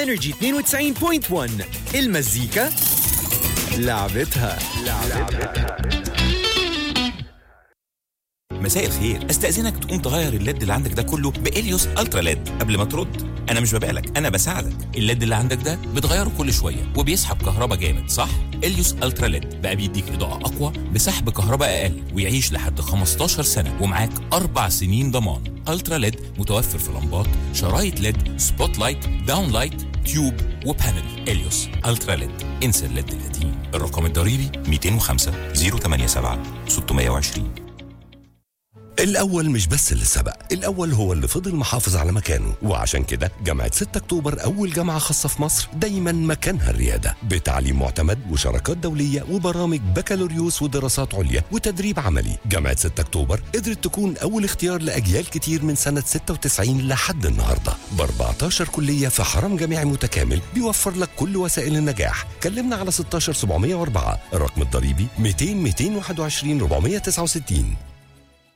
انرجي 92.1 المزيكا لعبتها مساء الخير استاذنك تقوم تغير الليد اللي عندك ده كله باليوس الترا ليد قبل ما ترد انا مش ببالك انا بساعدك الليد اللي عندك ده بتغيره كل شويه وبيسحب كهرباء جامد صح اليوس الترا ليد بقى بيديك اضاءه اقوى بسحب كهرباء اقل ويعيش لحد 15 سنه ومعاك اربع سنين ضمان الترا ليد متوفر في لمبات شرايط ليد سبوت لايت داون لايت تيوب وبانل اليوس الترا ليد انسى الليد القديم الرقم الضريبي 205 087 620 الأول مش بس اللي سبق الأول هو اللي فضل محافظ على مكانه وعشان كده جامعة 6 أكتوبر أول جامعة خاصة في مصر دايما مكانها الريادة بتعليم معتمد وشراكات دولية وبرامج بكالوريوس ودراسات عليا وتدريب عملي جامعة 6 أكتوبر قدرت تكون أول اختيار لأجيال كتير من سنة 96 لحد النهاردة ب 14 كلية في حرم جامعي متكامل بيوفر لك كل وسائل النجاح كلمنا على 16704 الرقم الضريبي 200 221 469